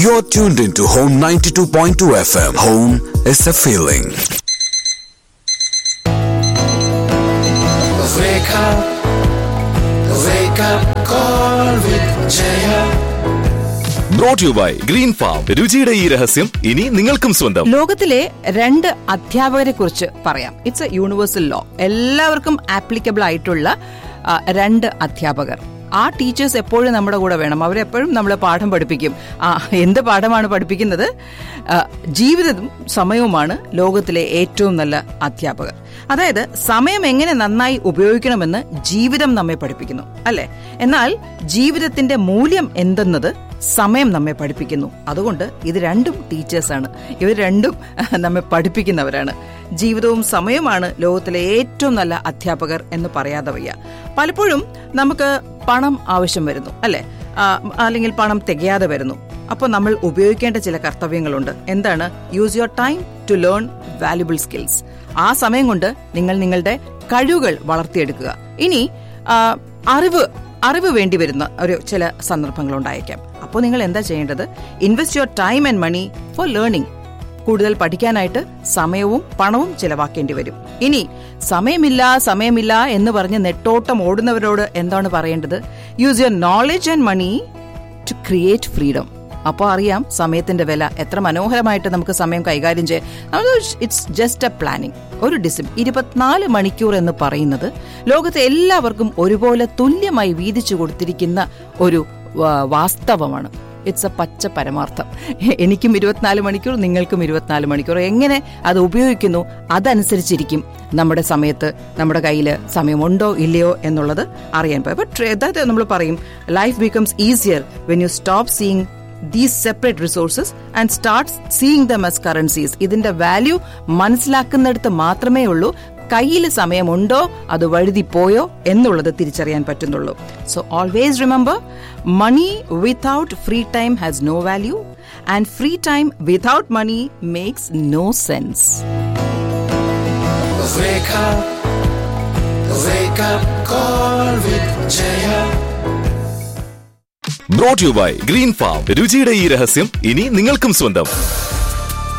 You're tuned into Home 92.2 FM. Home is a feeling. Wake up, wake up, call with Jaya. Brought you by green farm രുചിയുടെ ഈ രഹസ്യം ഇനി നിങ്ങൾക്കും സ്വന്തം ലോകത്തിലെ രണ്ട് അധ്യാപകരെ കുറിച്ച് പറയാം ഇറ്റ്സ് എ യൂണിവേഴ്സൽ ലോ എല്ലാവർക്കും ആപ്ലിക്കബിൾ ആയിട്ടുള്ള ആ, രണ്ട് അധ്യാപകർ ആ ടീച്ചേഴ്സ് എപ്പോഴും നമ്മുടെ കൂടെ വേണം അവരെപ്പോഴും നമ്മളെ പാഠം പഠിപ്പിക്കും ആ എന്ത് പാഠമാണ് പഠിപ്പിക്കുന്നത് ആ, ജീവിതവും സമയവുമാണ് ലോകത്തിലെ ഏറ്റവും നല്ല അധ്യാപകർ അതായത് സമയം എങ്ങനെ നന്നായി ഉപയോഗിക്കണമെന്ന് ജീവിതം നമ്മെ പഠിപ്പിക്കുന്നു അല്ലെ എന്നാൽ ജീവിതത്തിന്റെ മൂല്യം എന്തെന്നത് സമയം നമ്മെ പഠിപ്പിക്കുന്നു അതുകൊണ്ട് ഇത് രണ്ടും ടീച്ചേഴ്സാണ് ഇവർ രണ്ടും നമ്മെ പഠിപ്പിക്കുന്നവരാണ് ജീവിതവും സമയവുമാണ് ലോകത്തിലെ ഏറ്റവും നല്ല അധ്യാപകർ എന്ന് പറയാതെ വയ്യ പലപ്പോഴും നമുക്ക് പണം ആവശ്യം വരുന്നു അല്ലെ ആ, അല്ലെങ്കിൽ പണം തികയാതെ വരുന്നു അപ്പോൾ നമ്മൾ ഉപയോഗിക്കേണ്ട ചില കർത്തവ്യങ്ങളുണ്ട് എന്താണ് use your time to learn valuable skills ആ സമയം കൊണ്ട് നിങ്ങൾ നിങ്ങളുടെ കഴിവുകൾ വളർത്തിയെടുക്കുക ഇനി ആ, അറിവ് അറിവ് വേണ്ടി വരുന്ന ഒരു ചില സന്ദർഭങ്ങൾ ഉണ്ടായേക്കാം അപ്പോൾ നിങ്ങൾ എന്താ ചെയ്യേണ്ടത് invest your time and money for learning കൂടുതൽ പഠിക്കാനായിട്ട് സമയവും പണവും ചിലവാക്കേണ്ടി വരും ഇനി സമയമില്ല സമയമില്ല എന്ന് പറഞ്ഞ് നെട്ടോട്ടം ഓടുന്നവരോട് എന്താണ് പറയേണ്ടത് use your knowledge and money to create freedom അപ്പോൾ അറിയാം സമയത്തിന്റെ വില എത്ര മനോഹരമായിട്ട് നമുക്ക് സമയം കൈകാര്യം ചെയ്യാം ഇറ്റ്സ് ജസ്റ്റ് എ പ്ലാനിങ് ഒരു ഡിസിം ഇരുപത്തിനാല് മണിക്കൂർ എന്ന് പറയുന്നത് ലോകത്തെ എല്ലാവർക്കും ഒരുപോലെ തുല്യമായി വീതിച്ചു കൊടുത്തിരിക്കുന്ന ഒരു ആ, വാസ്തവമാണ് ഇറ്റ്സ് എ പച്ച പരമാർത്ഥം എനിക്കും ഇരുപത്തിനാല് മണിക്കൂർ നിങ്ങൾക്കും ഇരുപത്തിനാല് മണിക്കൂർ എങ്ങനെ അത് ഉപയോഗിക്കുന്നു അതനുസരിച്ചിരിക്കും നമ്മുടെ സമയത്ത് നമ്മുടെ കയ്യിൽ സമയമുണ്ടോ ഇല്ലയോ എന്നുള്ളത് അറിയാൻ പറ്റും ബട്ട് അതായത് നമ്മൾ പറയും life becomes easier when you stop seeing these separate resources and start seeing them as currencies ഇതിന്റെ വാല്യൂ മനസ്സിലാക്കുന്നിടത്ത് മാത്രമേ ഉള്ളൂ കയ്യിൽ സമയമുണ്ടോ അത് വഴുതിപ്പോയോ എന്നുള്ളത് തിരിച്ചറിയാൻ പറ്റുന്നുള്ളൂ so always remember money without free time has no value and free time without money makes no sense Wake up, wake up, call with Jaya. Brought you by green farm രുചിയുടെ ഈ രഹസ്യം ഇനി നിങ്ങൾക്കും സ്വന്തം